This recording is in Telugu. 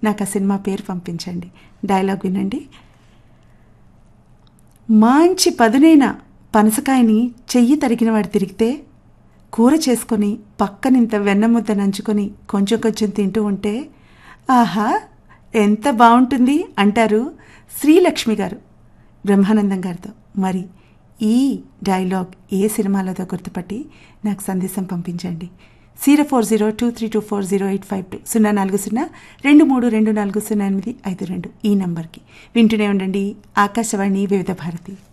నాకు ఆ సినిమా పేరు పంపించండి డైలాగ్ వినండి మంచి పదునైన పనసకాయని చెయ్యి తరిగిన వాడు తిరిగితే కూర చేసుకొని పక్కనింత వెన్నముద్ద నంచుకొని కొంచెం కొంచెం తింటూ ఉంటే ఆహా ఎంత బాగుంటుంది అంటారు శ్రీలక్ష్మి గారు బ్రహ్మానందం గారితో మరి ఈ డైలాగ్ ఏ సినిమాలోదో గుర్తుపట్టి నాకు సందేశం పంపించండి zero four zero two three two four zero eight five two సున్నా నాలుగు సున్నా రెండు మూడు రెండు నాలుగు సున్నా ఎనిమిది ఐదు రెండు ఈ నంబర్కి వింటూనే ఉండండి ఆకాశవాణి వివిధ భారతి